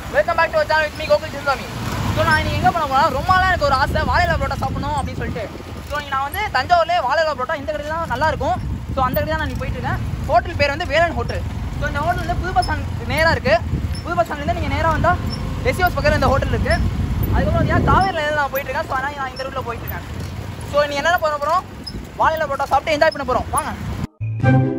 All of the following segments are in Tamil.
Welcome back to channel with me Gokul Sivasamy so நான் இன்னைக்கு எங்கே பண்ண போனால் ரொம்ப நாளாக எனக்கு ஒரு ஆசை வாழையில பரோட்டா சாப்பிடணும் அப்படின்னு சொல்லிட்டு ஸோ இங்கே நான் வந்து தஞ்சாவூர்லேயே வாழையில பரோட்டா இந்த கடையில் தான் நல்லா இருக்கும் ஸோ அந்த கடையில் தான் நான் போயிட்டு இருக்கேன் ஹோட்டல் பேர் வந்து வேலன் ஹோட்டல் ஸோ இந்த ஹோட்டல் வந்து புது பஸ் ஸ்டாண்ட் நேராக இருக்குது புது பஸ் ஸ்டாண்ட்லேருந்து நீங்கள் நேராக வந்தால் ரெசி ஹவுஸ் பக்கத்தில் இந்த ஹோட்டல் இருக்குது அதுக்கப்புறம் வந்து காவேரியில் நான் போயிட்டு இருக்கேன் ஸோ அதனால் நான் இந்த ரூட்டில் போயிட்டு இருக்கேன் ஸோ நீ என்னென்ன பண்ண போகிறோம் வாழையில பரோட்டா சாப்பிட்டு என்ஜாய் பண்ண போகிறோம் வாங்க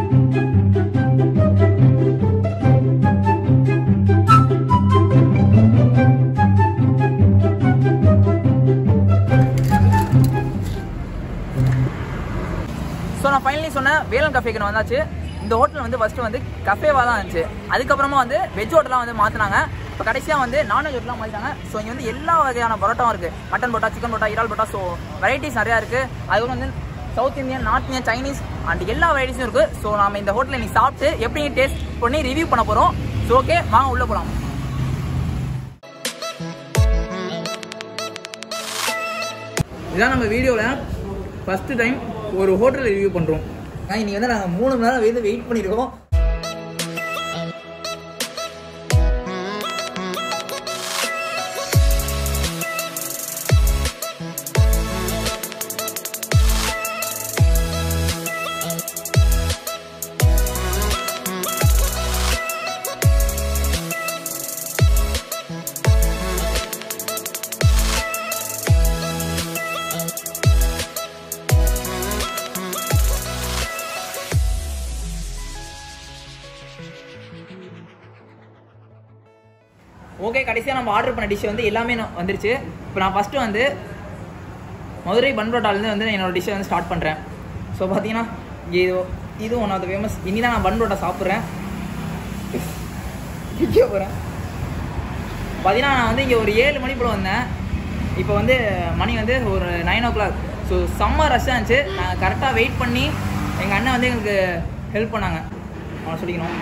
ஸோ நான் ஃபைனலி சொன்னேன் வேலன் கஃபேக்கு நான் வந்தாச்சு இந்த ஹோட்டல் வந்து ஃபஸ்ட்டு வந்து கஃபேவாக தான் இருந்துச்சு அதுக்கப்புறமா வந்து வெஜ் ஹோட்டலாக வந்து மாற்றினாங்க இப்போ கடைசியாக வந்து நான்வெஜ் ஹோட்டலாக மாற்றிட்டாங்க ஸோ இங்கே வந்து எல்லா வகையான பரோட்டாவும் இருக்குது மட்டன் பரோட்டா சிக்கன் பரோட்டா இறால் பரோட்டா ஸோ வெரைட்டிஸ் நிறையா இருக்குது அதுக்கப்புறம் வந்து south Indian north Indian Chinese and எல்லா வெரைட்டிஸும் இருக்குது ஸோ நம்ம இந்த ஹோட்டலில் நீ சாப்பிட்டு எப்படி டேஸ்ட் பண்ணி ரிவ்யூ பண்ண போகிறோம் ஸோ ஓகே வாங்க உள்ளே போகலாம் இதான் நம்ம வீடியோவில் ஃபஸ்ட்டு டைம் ஒரு ஹோட்டல் ரிவ்யூ பண்ணுறோம் இன்னைக்கு வந்து நாங்கள் மூணு மணி நேரம் வந்து வெயிட் பண்ணியிருக்கோம் ஓகே கடைசியாக நம்ம ஆர்டர் பண்ண டிஷ் வந்து எல்லாமே ந- வந்துருச்சு இப்போ நான் ஃபஸ்ட்டு வந்து மதுரை பன் பரோட்டாலேருந்து வந்து என்னோட டிஷ்ஷை வந்து ஸ்டார்ட் பண்ணுறேன் ஸோ பார்த்தீங்கன்னா இது இது ஒன் ஆஃப் த ஃபேமஸ் இனி தான் நான் பன் பரோட்டா சாப்பிட்றேன் விற்க போகிறேன் பார்த்தீங்கன்னா நான் வந்து இங்கே ஒரு ஏழு மணி போல் வந்தேன் இப்போ வந்து மணி வந்து ஒரு நைன் ஓ கிளாக் ஸோ செம்ம ரஷ்ஷாக இருந்துச்சு நாங்கள் கரெக்டாக வெயிட் பண்ணி எங்கள் அண்ணன் வந்து எங்களுக்கு ஹெல்ப் பண்ணாங்க அவனை சொல்லிக்கணும்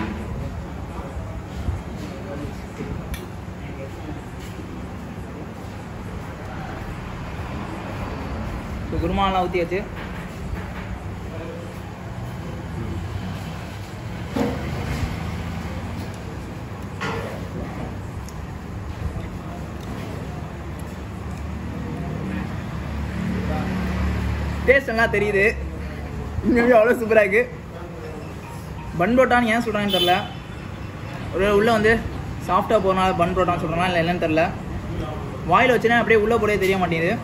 ஸோ குருமாலாம் ஊற்றியாச்சு டேஸ்ட் நல்லா தெரியுது இன்னும் அவ்வளோ சூப்பராக இருக்குது பன் பரோட்டான்னு ஏன் சொல்கிறான்னு தெரில ஒரு உள்ளே வந்து சாஃப்டாக போகிறனால பன் பரோட்டான்னு சொல்கிறானா இல்லை என்னன்னு தெரில வாயில் வச்சுன்னா அப்படியே உள்ளே போடவே தெரிய மாட்டேங்குது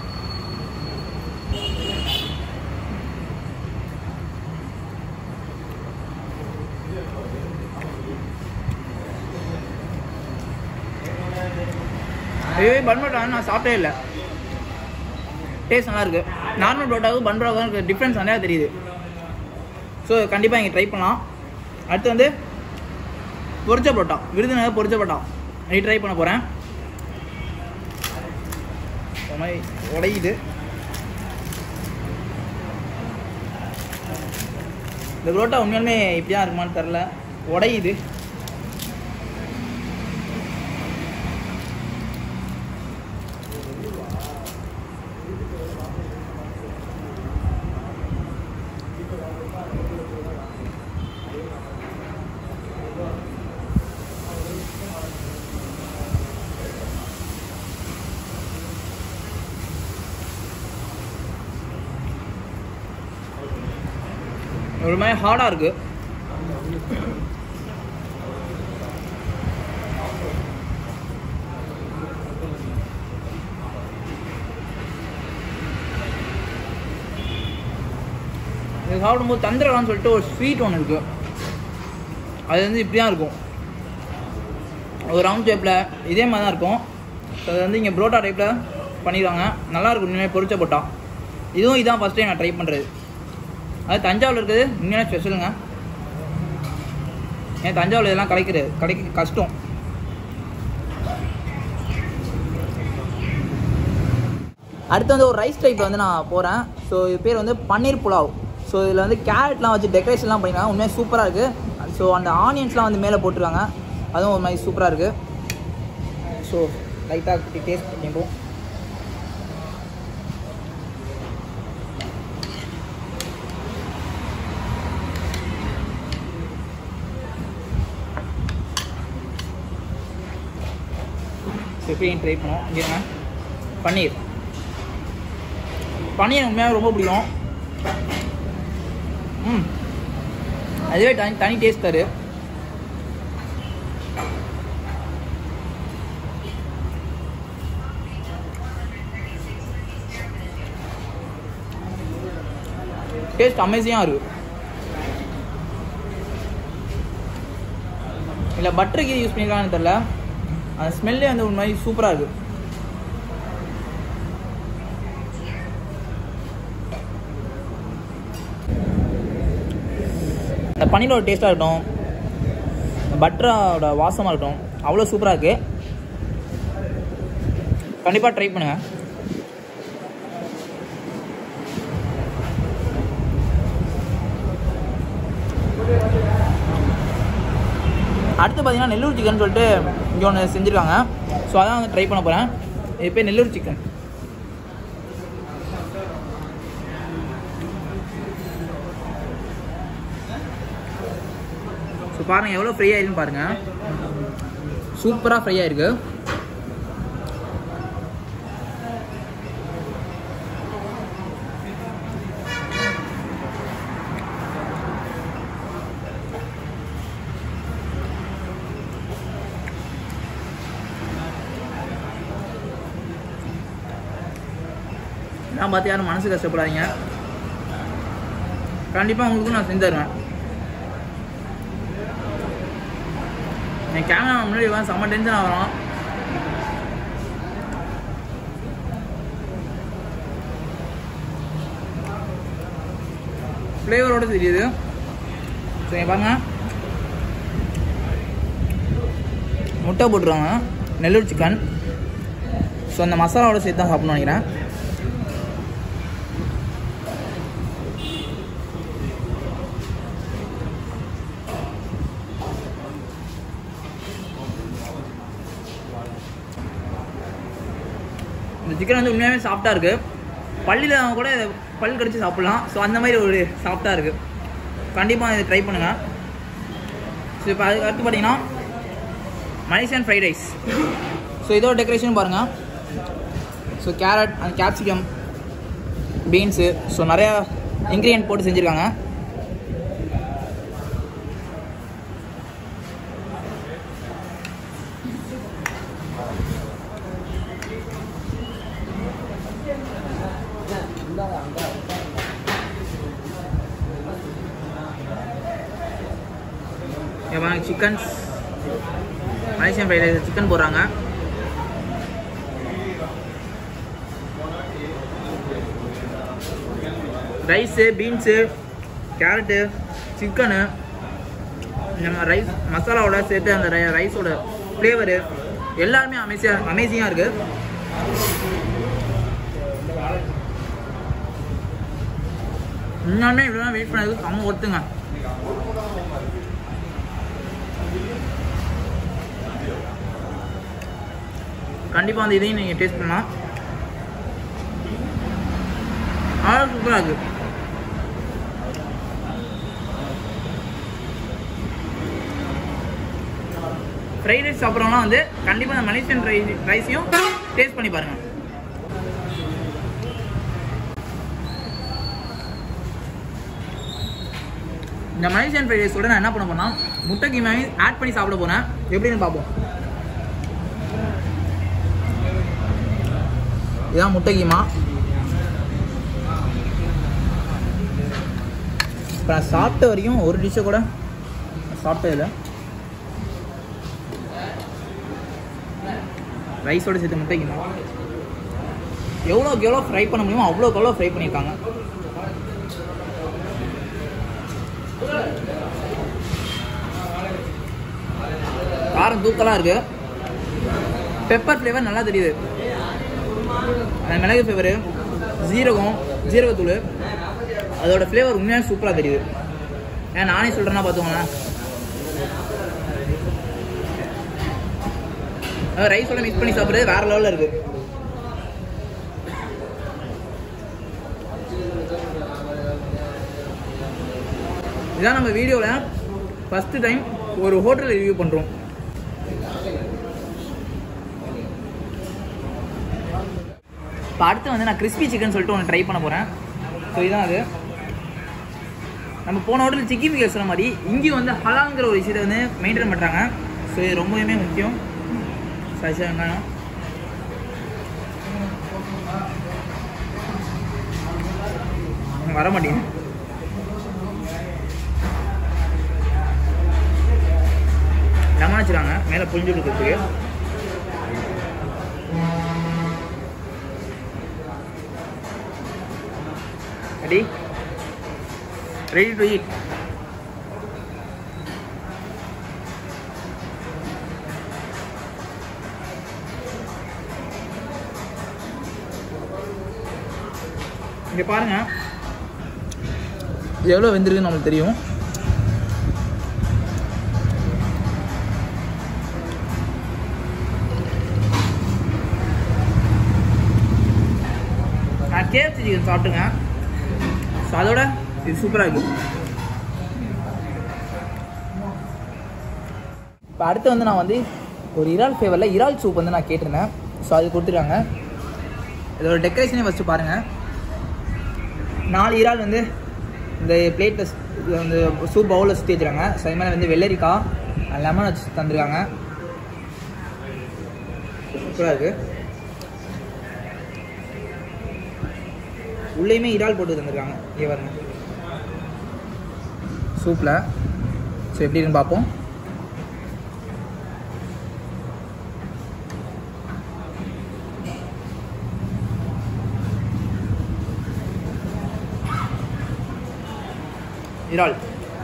ஐயோ பன் பரோட்டா நான் சாப்பிட்டே இல்லை டேஸ்ட் நல்லா இருக்கு நார்மல் பரோட்டாவுக்கும் பன் பரோட்டாவுக்கும் டிஃப்ரென்ஸ் நிறையா தெரியுது ஸோ கண்டிப்பாக இங்கே ட்ரை பண்ணலாம் அடுத்து வந்து பொரிச்ச பரோட்டா விருதுநகர் பொரிச்ச பரோட்டா நீ ட்ரை பண்ண போகிறேன் ஒரு மாதிரி உடையுது இந்த பரோட்டா உண்மையாலுமே இப்படி தான் இருக்குமான்னு தெரில உடையுது ஒரு மாதிரி ஹார்டாக இருக்கு இது சாப்பிடும்போது தந்திரம்னு சொல்லிட்டு ஒரு ஸ்வீட் ஒன்று இருக்கு அது வந்து இப்படி தான் இருக்கும் ஒரு ரவுண்ட் ஷேப்பில் இதே மாதிரி தான் இருக்கும் So, அது வந்து இங்கே புரோட்டா டைப்பில் பண்ணிடுவாங்க நல்லா இருக்கும் உண்மையாக பொரிச்ச போட்டா இதுவும் இதான் ஃபஸ்ட் டைம் நான் ட்ரை பண்ணுறது அது தஞ்சாவூர் இருக்குது உண்மையான ஸ்பெஷலுங்க ஏன் தஞ்சாவூர் இதெல்லாம் கிடைக்கிறது கிடைக்க கஷ்டம் அடுத்து வந்து ஒரு ரைஸ் டைப் வந்து நான் போகிறேன் ஸோ இது பேர் வந்து பன்னீர் புலாவ் ஸோ இதில் வந்து கேரட்லாம் வச்சு டெக்கரேஷன்லாம் பண்ணிருக்காங்க உண்மையாக சூப்பராக இருக்குது ஸோ அந்த ஆனியன்ஸ்லாம் வந்து மேலே போட்டிருக்காங்க அதுவும் ஒரு மாதிரி சூப்பராக இருக்குது ஸோ லைட்டாக டேஸ்ட் பண்ணிப்போம் எப்படி ட்ரை பண்ணுவோம் இங்கே பன்னீர் பன்னீர் உண்மையாக ரொம்ப பிடிக்கும் ம் அதுவே தனி தனி டேஸ்ட் தரு டேஸ்ட் அமேசிங்காக இருக்குது இல்லை பட்டர் கீ யூஸ் பண்ணியிருக்காங்கன்னு தெரில அந்த ஸ்மெல்லே வந்து ஒரு மாதிரி சூப்பராக இருக்குது இந்த பன்னீரோட டேஸ்ட்டாக இருக்கட்டும் பட்டரோட வாசமாக இருக்கட்டும் அவ்வளோ சூப்பராக இருக்குது கண்டிப்பாக ட்ரை பண்ணுங்கள் அடுத்து பார்த்தீங்கன்னா நெல்லூர் சிக்கன் சொல்லிட்டு இங்கே ஒன்று செஞ்சுருக்காங்க ஸோ அதான் வந்து ட்ரை பண்ண போகிறேன் இது பேர் நெல்லூர் சிக்கன் ஸோ பாருங்கள் எவ்வளோ ஃப்ரீ ஆயிருக்குன்னு பாருங்கள் சூப்பராக ஃப்ரை ஆயிருக்கு நான் பார்த்து யாரும் மனசு கஷ்டப்படாதீங்க கண்டிப்பாக உங்களுக்கும் நான் செஞ்சு தருவேன் என் கேமரா முன்னாடி உட்காந்து செம்ம டென்ஷன் ஆகிறோம் ஃப்ளேவரோட தெரியுது சரி பாருங்க முட்டை போட்டுருவாங்க நெல்லூர் சிக்கன் ஸோ அந்த மசாலாவோட சேர்த்து தான் சாப்பிடணும்னு நினைக்கிறேன் இந்த சிக்கன் வந்து உண்மையாகவே சாஃப்டாக இருக்குது பள்ளியில் அவங்க கூட இதை பல் கடிச்சு சாப்பிட்லாம் ஸோ அந்த மாதிரி ஒரு சாஃப்டாக இருக்குது கண்டிப்பாக இதை ட்ரை பண்ணுங்கள் ஸோ இப்போ அதுக்கு அடுத்து பார்த்தீங்கன்னா மலேசியன் ஃப்ரைட் ரைஸ் ஸோ இதோட டெக்கரேஷன் பாருங்கள் ஸோ கேரட் அந்த கேப்சிகம் பீன்ஸு ஸோ நிறையா இன்க்ரீடியன்ட் போட்டு செஞ்சுருக்காங்க chickens Malaysian fried rice chicken போடுறாங்க ரைஸு பீன்ஸு கேரட்டு சிக்கனு நம்ம ரைஸ் மசாலாவோட சேர்த்து அந்த ரை- ரைஸோட ஃப்ளேவரு எல்லாருமே அமேசியாக அமேசிங்காக இருக்குது இன்னுமே இவ்வளோ வெயிட் பண்ணதுக்கு செம்ம ஒத்துங்க கண்டிப்பாக வந்து இதையும் நீங்கள் டேஸ்ட் பண்ணலாம் அவ்வளோ சூப்பராக இருக்குது ஃப்ரைட் ரைஸ் சாப்பிட்றவங்க வந்து கண்டிப்பாக இந்த மலேசியன் ரைஸ் ரைஸையும் டேஸ்ட் பண்ணி பாருங்கள் இந்த மலேசியன் ஃப்ரைட் ரைஸோட நான் என்ன பண்ண போனா முட்டை கீமாவை ஆட் பண்ணி சாப்பிட போறேன் எப்படின்னு பார்ப்போம் இதான் முட்டை கீமா இப்போ நான் சாப்பிட்ட வரைக்கும் ஒரு டிஷ்ஷை கூட சாப்பிட்டது இல்லை ரைஸோட சேர்த்து முட்டை கீமா எவ்வளோக்கு எவ்வளோ ஃப்ரை பண்ண முடியுமோ அவ்வளோக்கு எவ்வளோ ஃப்ரை பண்ணியிருக்காங்க காரம் தூக்கலாக இருக்கு பெப்பர் ஃப்ளேவர் நல்லா தெரியுது அந்த மிளகு ஃப்ளேவரு ஜீரகம் ஜீரகத்தூள் அதோட ஃப்ளேவர் உண்மையாக சூப்பராக தெரியுது ஏன் நானே சொல்கிறேன்னா பார்த்துக்கோங்களேன் ரைஸோட மிக்ஸ் பண்ணி சாப்பிட்றது வேற லெவலில் இருக்கு இதான் நம்ம வீடியோவில் ஃபஸ்ட்டு டைம் ஒரு ஹோட்டல் ரிவ்யூ பண்ணுறோம் இப்போ அடுத்து வந்து நான் கிறிஸ்பி சிக்கன் சொல்லிட்டு ஒன்று ட்ரை பண்ண போகிறேன் ஸோ இதுதான் அது நம்ம போன ஹோட்டல் சிக்கி மிக்கல் சொன்ன மாதிரி இங்கேயும் வந்து ஹலாங்கிற ஒரு விஷயத்தை வந்து மெயின்டைன் பண்ணுறாங்க ஸோ இது ரொம்பவுமே முக்கியம் சைஸாக வெங்காயம் வர மாட்டேங்குது லெமன் வச்சுருக்காங்க மேலே புளிஞ்சு கொடுக்குறதுக்கு ரெடி ரெடி டு ஈட் இங்கே பாருங்க இது எவ்வளோ வெந்திருக்குன்னு நம்மளுக்கு தெரியும் நான் கேஎஃப்சி சிக்கன் சாப்பிட்டுங்க ஸோ அதோட இது சூப்பராக இருக்கும் இப்போ அடுத்து வந்து நான் வந்து ஒரு இறால் ஃபேவரில் இறால் சூப் வந்து நான் கேட்டிருந்தேன் ஸோ அது கொடுத்துருக்காங்க இதோட டெக்கரேஷனே ஃபஸ்ட்டு பாருங்கள் நாலு இறால் வந்து இந்த பிளேட்டில் வந்து சூப் பவுலில் சுற்றி வச்சுருக்காங்க ஸோ அது மேலே வந்து வெள்ளரிக்காய் லெமன் வச்சு தந்துருக்காங்க சூப்பராக இருக்குது உள்ளேயுமே இறால் போட்டு தந்துருக்காங்க இங்கே பாருங்க சூப்பில் ஸோ எப்படி இருக்குன்னு பார்ப்போம் இறால்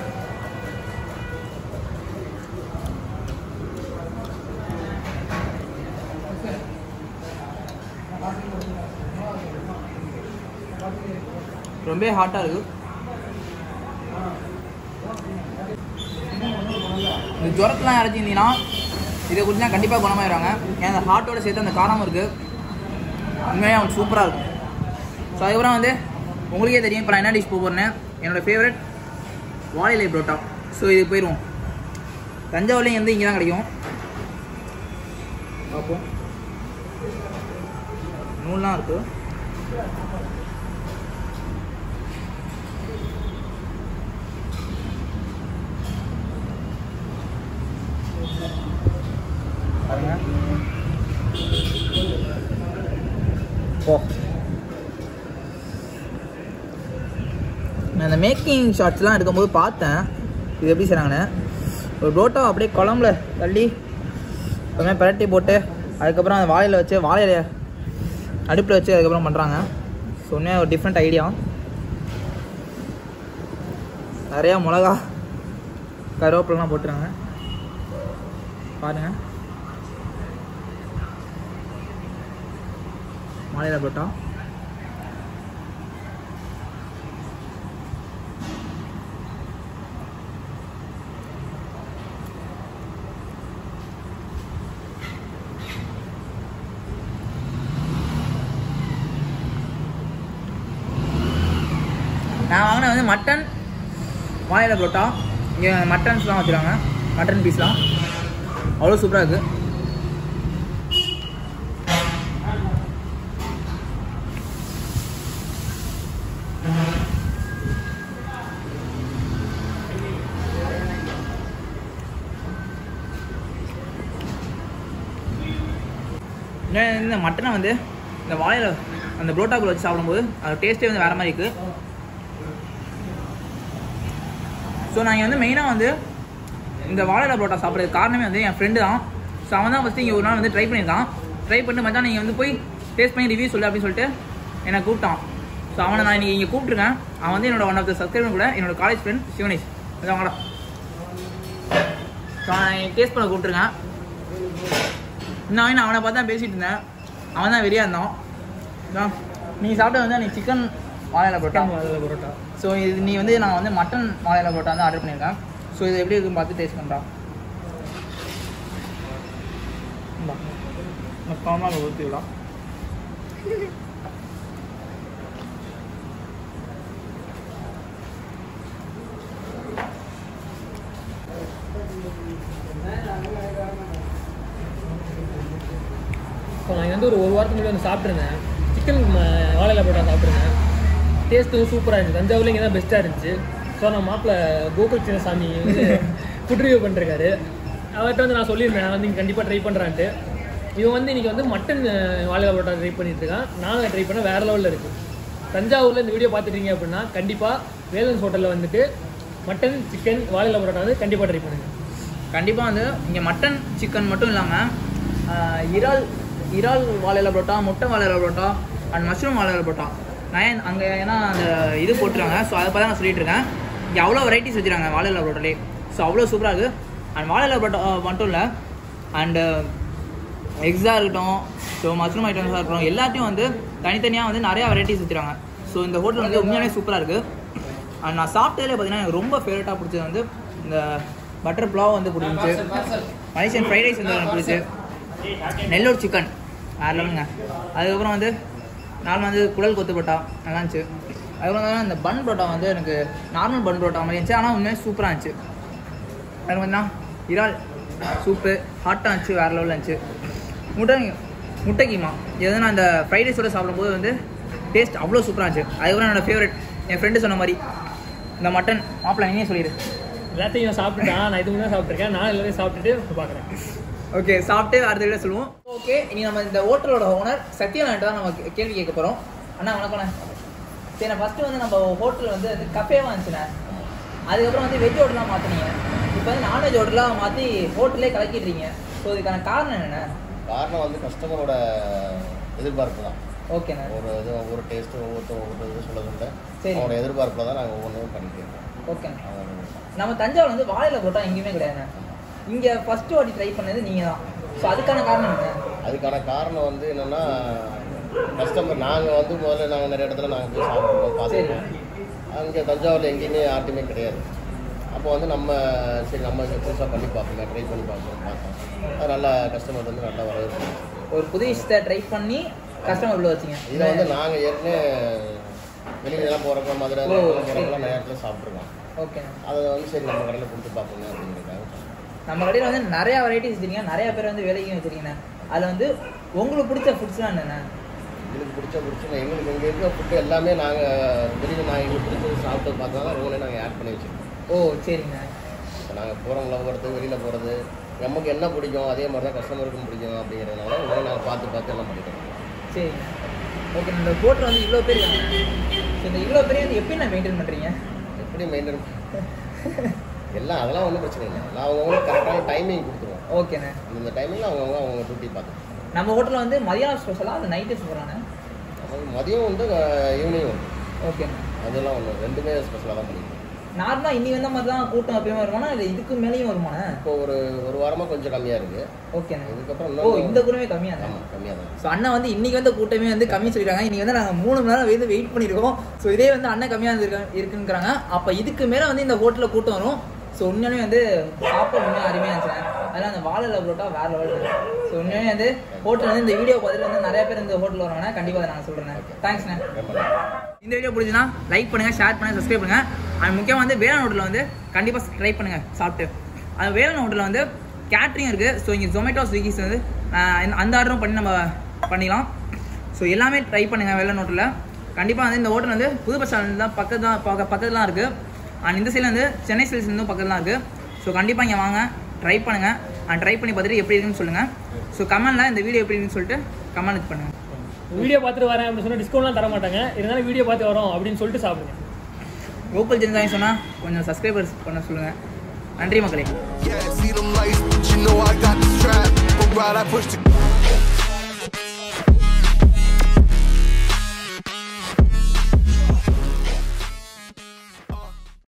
ரொம்ப ஹாட்டாக இருக்கு இந்த ஜுரத்தெலாம் இறச்சிருந்தீங்கன்னா இதை குடிச்சா கண்டிப்பாக குணமாயிடுவாங்க ஏன்னா அந்த ஹார்ட்டோட சேர்த்து அந்த காரமும் இருக்குது உண்மையாக அவன் சூப்பராக இருக்கும் ஸோ அதுக்கப்புறம் வந்து உங்களுக்கே தெரியும் இப்போ நான் என்ன டிஷ் போக போகிறேன் என்னோடய ஃபேவரட் வாழைலை புரோட்டா ஸோ இது போயிடுவோம் தஞ்சாவூர்லேயும் வந்து இங்கே தான் கிடைக்கும் பார்ப்போம் நூல்லாம் இருக்குது பாருங்க ஓ நான் அந்த மேக்கிங் ஷாட்ஸ்லாம் எடுக்கும்போது பார்த்தேன் இது எப்படி செய்கிறாங்கன்னு ஒரு புரோட்டா அப்படியே குழம்புல தள்ளி எப்பவுமே பரட்டி போட்டு அதுக்கப்புறம் அந்த வாழையில் வச்சு வாழையில அடுப்பில் வச்சு அதுக்கப்புறம் பண்ணுறாங்க சொன்னேன் ஒரு டிஃப்ரெண்ட் ஐடியா நிறையா மிளகா கருவேப்பிலாம் போட்டுருக்காங்க பாருங்கள் மாலையில புரோட்டா நான் வாங்கின வந்து மட்டன் வாழையில புரோட்டா இங்கே மட்டன்ஸ்லாம் வச்சுருக்காங்க மட்டன் பீஸ்லாம் அவ்வளோ சூப்பராக இருக்குது இன்னும் இந்த மட்டனை வந்து இந்த வாழையில அந்த புரோட்டாக்குள்ள வச்சு சாப்பிடும்போது அது டேஸ்ட்டே வந்து வேறு மாதிரி இருக்குது ஸோ நான் இங்க வந்து மெயினாக வந்து இந்த வாழையில புரோட்டா சாப்பிட்றது காரணமே வந்து என் ஃப்ரெண்டு தான் ஸோ அவன் தான் ஃபஸ்ட்டு இங்கே ஒரு நாள் வந்து ட்ரை பண்ணியிருக்கான் ட்ரை பண்ணிட்டு மச்சான் நீங்கள் வந்து போய் டேஸ்ட் பண்ணி ரிவ்யூ சொல்லு அப்படின்னு சொல்லிட்டு என்னை கூப்பிட்டான் ஸோ அவனை நான் இன்றைக்கி இங்கே கூப்பிட்ருக்கேன் அவன் வந்து என்னோட ஒன் ஆஃப் த சப்ஸ்கிரைபர் கூட என்னோட காலேஜ் ஃப்ரெண்ட் சிவனேஷ் அது அவங்களா ஸோ நான் டேஸ்ட் பண்ண கூப்பிட்ருக்கேன் நான் அவனை பார்த்து தான் பேசிகிட்டு இருந்தேன் அவன் தான் வெறியாக இருந்தான் அதான் நீ சாப்பிட்ட வந்து நீ சிக்கன் வாழையில புரோட்டா அதில் பரோட்டா ஸோ இது நீ வந்து நான் வந்து மட்டன் வாழையில புரோட்டா வந்து ஆர்டர் பண்ணியிருக்கேன் ஸோ இது எப்படி இருக்குன்னு பார்த்து டேஸ்ட் பண்ணுறான் காமனாக ஊற்றிக்கலாம் இப்போ நான் இங்க வந்து ஒரு ஒரு வாரத்துக்கு முன்னாடி வந்து சாப்பிட்ருந்தேன் சிக்கன் வாழையில போட்டா சாப்பிட்ருங்க டேஸ்ட்டும் சூப்பராக இருந்துச்சு தஞ்சாவூர்ல இங்கே தான் பெஸ்ட்டாக இருந்துச்சு ஸோ நம்ம மாப்பிள்ள கோகுல் சின்னசாமி வந்து ஃபுட் ரிவ்யூ பண்ணிருக்காரு அவர்கிட்ட வந்து நான் சொல்லியிருந்தேன் நான் வந்து இங்கே கண்டிப்பாக ட்ரை பண்ணுறான்ட்டு இவன் வந்து இன்னைக்கு வந்து மட்டன் வாழையில போட்டா ட்ரை பண்ணிட்டு இருக்கான் நானும் ட்ரை பண்ண வேற லெவலில் இருக்கு தஞ்சாவூரில் இந்த வீடியோ பார்த்துட்டீங்க அப்படின்னா கண்டிப்பாக வேலன்ஸ் ஹோட்டலில் வந்துட்டு மட்டன் சிக்கன் வாழையில பரோட்டா வந்து கண்டிப்பாக ட்ரை பண்ணுங்க கண்டிப்பாக வந்து இங்கே மட்டன் சிக்கன் மட்டும் இல்லாமல் இறால் இறால் வாழையில பரோட்டா முட்டை வாழையில பரோட்டா அண்ட் மஷ்ரூம் வாழையில பரோட்டா நான் ஏன் அங்கே ஏன்னா அந்த இது போட்டுருக்காங்க ஸோ அதை பார்த்து நான் சொல்லிட்டு இருக்கேன் இங்கே அவ்வளோ வெரைட்டிஸ் வச்சுருக்காங்க வாழையில பரோட்டாலே ஸோ அவ்வளோ சூப்பராக இருக்குது அண்ட் வாழையில பரோட்டா அஹ், மட்டும் இல்லை அண்டு எக்ஸாக இருக்கட்டும் ஸோ மஷ்ரூம் ஐட்டம்ஸாக இருக்கட்டும் எல்லாத்தையும் வந்து தனித்தனியாக வந்து நிறையா வெரைட்டிஸ் வச்சுருக்காங்க ஸோ இந்த ஹோட்டல் வந்து உண்மையாலே சூப்பராக இருக்குது அண்ட் நான் சாப்பிட்டதுல பார்த்தீங்கன்னா எனக்கு ரொம்ப ஃபேவரட்டாக பிடிச்சது வந்து இந்த பட்டர் புலாவ் வந்து பிடிச்சிருந்துச்சு மலேசியன் ஃப்ரைட் ரைஸ் வந்து எனக்கு பிடிச்சி நெல்லூர் சிக்கன் வேறு லெவலுங்க அதுக்கப்புறம் வந்து நார்மல் வந்து குடல் கொத்து பரோட்டா நல்லா இருந்துச்சு அதுக்கப்புறம் வந்து இந்த பன் பரோட்டா வந்து எனக்கு நார்மல் பன் பரோட்டா மாதிரி இருந்துச்சு ஆனால் உண்மையாக சூப்பராக இருந்துச்சு அது பார்த்தீங்கன்னா இறால் சூப்பு ஹாட்டாக இருந்துச்சு வேறு லெவலில் இருந்துச்சு முட்டை முட்டை கீமா இது வந்து நான் இந்த ஃப்ரைட் ரைஸோட சாப்பிடும்போது வந்து டேஸ்ட் அவ்வளோ சூப்பராக இருந்துச்சு அதுக்கப்புறம் என்னோட ஃபேவரட் என் ஃப்ரெண்டு சொன்ன மாதிரி இந்த மட்டன் மாப்பிள்ளை நீயே சொல்லிடு எல்லாத்தையும் இவன் சாப்பிட்டுட்டான் நான் இதுக்கு தான் சாப்பிட்ருக்கேன் நான் எல்லாத்தையும் சாப்பிட்டுட்டு பார்க்குறேன் ஓகே சாப்பிட்டு அடுத்த வீடியோ சொல்லுவோம் ஓகே இனி நம்ம இந்த ஹோட்டலோட ஓனர் சத்யநாராயணன் தான் நம்ம கே- கேள்வி கேட்க போகிறோம் அண்ணா வணக்கண்ணே சரி நான் ஃபஸ்ட்டு வந்து நம்ம ஹோட்டல் வந்து வந்து கஃபேவாக இருந்துச்சுண்ணே அதுக்கப்புறம் வந்து வெஜ் ஹோட்டலாக மாற்றினீங்க இப்போ வந்து நான்வெஜ் ஹோட்டலாக மாற்றி ஹோட்டலே கலக்கிடுறீங்க ஸோ இதுக்கான காரணம் என்னண்ணே காரணம் வந்து கஸ்டமரோட எதிர்பார்ப்பு தான் ஓகேண்ணே ஒரு இது ஒவ்வொரு டேஸ்ட்டும் ஒவ்வொருத்தரும் ஒவ்வொரு இது சொல்லுதுண்டு சரி. அவங்களோட எதிர்பார்ப்பில் தான் நாங்கள் ஒவ்வொன்றும் பண்ணிட்டு இருக்கோம் ஓகேண்ணே அவங்க நம்ம தஞ்சாவூர் வந்து வாழையில போட்டால் எங்கேயுமே கிடையாதுண்ணே இங்கே ஃபஸ்ட்டு வாட்டி ட்ரை பண்ணது நீங்கள் தான் ஸோ அதுக்கான காரணம் என்ன அதுக்கான காரணம் வந்து என்னென்னா கஸ்டமர் நாங்கள் வந்து முதல்ல நாங்கள் நிறைய இடத்துல நாங்கள் போய் சாப்பிட்ருக்கோம் பார்த்துருக்கோம் அங்கே தஞ்சாவூரில் எங்கேயுமே யார்ட்டுமே கிடையாது அப்போ வந்து நம்ம சரி நம்ம இங்கே புதுசாக பண்ணி பார்ப்போமே ட்ரை பண்ணி பார்ப்போம் பார்த்தோம் அது நல்லா கஸ்டமர் வந்து நல்லா வரவேற்பு ஒரு புது விஷயத்தை ட்ரை பண்ணி கஸ்டமர் உள்ள வச்சிங்க இதை வந்து நாங்கள் ஏற்கனவே வெளியிலலாம் போகிறப்ப மதுரை ஓ, போகிறப்பெல்லாம் நிறைய இடத்துல சாப்பிட்ருக்கோம் ஓகேண்ணே அதை வந்து சரி நம்ம கடையில் கொடுத்து பார்ப்போங்க அப்படிங்கிறதுக்காக நம்ம கடையில் வந்து நிறைய வெரைட்டிஸ் வச்சிருக்கீங்க நிறைய பேர் வந்து வேலைக்கும் வச்சிருக்கீங்க அதில் வந்து உங்களுக்கு பிடிச்ச ஃபுட்ஸ்லாம் என்னென்ன எங்களுக்கு பிடிச்ச பிடிச்ச எங்களுக்கு இங்கே இருக்கிற ஃபுட்டு எல்லாமே நாங்கள் வெளியில் நாங்கள் எங்களுக்கு பிடிச்சது சாப்பிட்டு பார்த்தா தான் ரொம்ப நாங்கள் ஆட் பண்ணி வச்சுருக்கோம் ஓ சரிங்க இப்போ நாங்கள் போகிறவங்கள போகிறது வெளியில் போகிறது நமக்கு என்ன பிடிக்கும் அதே மாதிரி தான் கஸ்டமருக்கும் பிடிக்கும் அப்படிங்கிறதுனால உடனே நாங்கள் பார்த்து பார்த்து எல்லாம் பண்ணிக்கிறோம் சரிங்க ஓகே இந்த ஹோட்டல் வந்து இவ்வளோ பேர் இருக்காங்க ஸோ இந்த இவ்வளோ பேர் வந்து எப்படி நான் மெயின்டைன் பண்ணுறீங்க எப்படி மெயின்டைன் எல்லாம் அதெல்லாம் ஒன்றும் பிரச்சனை இல்லை எல்லாம் அவங்கவுங்களுக்கு கரெக்டான டைமிங் கொடுத்துருவோம் ஓகேண்ணே இந்த டைமிங்கில் அவங்கவுங்க அவங்க டியூட்டி பார்த்துக்கணும் நம்ம ஹோட்டலில் வந்து மதியானம் ஸ்பெஷலாக அது நைட்டு சூப்பரானே அப்புறம் மதியம் உண்டு ஈவினிங் உண்டு ஓகேண்ணே அதெல்லாம் ஒன்று ரெண்டுமே ஸ்பெஷலாக தான் பண்ணிக்கிறோம் நார்மலாக இன்னி வந்த மாதிரி தான் கூட்டம் எப்பயுமே வருமானா இல்லை இதுக்கு மேலேயும் வருமானே இப்போ ஒரு ஒரு வாரமாக கொஞ்சம் கம்மியாக இருக்குது ஓகேண்ணே இதுக்கப்புறம் ஓ இன்னும் இந்த கூடமே கம்மியாக தான் ஆமாம் கம்மியாக தான் ஸோ அண்ணன் வந்து இன்னைக்கு வந்து கூட்டமே வந்து கம்மி சொல்லிருக்காங்க இன்னைக்கு வந்து நாங்கள் மூணு மணி நேரம் வந்து வெயிட் பண்ணியிருக்கோம் ஸோ இதே வந்து அண்ணன் கம்மியாக இருக்கு இருக்குங்கிறாங்க அப்போ இதுக்கு மேலே வந்து இந்த ஹோட்டலில் கூட்டம் வரும் ஸோ உண்மையாலுமே வந்து சாப்பிட உண்மையாக அருமையாக இருந்துச்சு அதெல்லாம் அந்த வாழை லெவலோட்டா வேற லெவல் ஸோ உண்மையாலுமே வந்து ஹோட்டல் வந்து இந்த வீடியோ பார்த்துட்டு வந்து நிறைய பேர் இந்த ஹோட்டல் வருவாங்க கண்டிப்பாக அதை நான் சொல்கிறேன் தேங்க்ஸ்ண்ணே ரொம்ப நன்றி. இந்த வீடியோ பிடிச்சினா லைக் பண்ணுங்க ஷேர் பண்ணுங்க சப்ஸ்கிரைப் பண்ணுங்க அது முக்கியமாக வந்து வேளாண் ஹோட்டலில் வந்து கண்டிப்பாக ட்ரை பண்ணுங்க சாப்பிட்டு அது வேளாண் ஹோட்டலில் வந்து கேட்ரிங் இருக்குது ஸோ இங்கே ஜொமேட்டோ ஸ்விக்கிஸ் வந்து ஆஹ் இந்த- அந்த ஆர்டரும் பண்ணி நம்ம பண்ணிக்கலாம் ஸோ எல்லாமே ட்ரை பண்ணுங்க வேளாண் ஹோட்டலில் கண்டிப்பாக வந்து இந்த ஹோட்டல் வந்து புது பஸ் ஸ்டாண்ட் தான் பக்கத்து தான் பக்க பக்கத்தில் தான் இருக்குது அண்ட் இந்த சைடில் வந்து சென்னை சில்ஸ் இருந்தும் பக்கத்தில் தான் இருக்குது ஸோ கண்டிப்பாக இங்கே வாங்க ட்ரை பண்ணுங்கள் அண்ட் ட்ரை பண்ணி பார்த்துட்டு எப்படி இருக்குன்னு சொல்லுங்கள் ஸோ கமெண்டில் இந்த வீடியோ எப்படி இருக்குன்னு சொல்லிட்டு கமெண்ட் பண்ணுங்கள் வீடியோ பார்த்துட்டு வரேன் அப்படின்னு சொன்னால் டிஸ்கவுண்ட்லாம் தர மாட்டாங்க இருந்தாலும் வீடியோ பார்த்து வரோம் அப்படின்னு சொல்லிட்டு சாப்பிடுங்க கோகுல் ஜென்சாய் சொன்னால் கொஞ்சம் சப்ஸ்கிரைபர்ஸ் பண்ண சொல்லுங்கள் நன்றி மக்களே Yeah, see them lights, but you know I got the strap. But right, I push the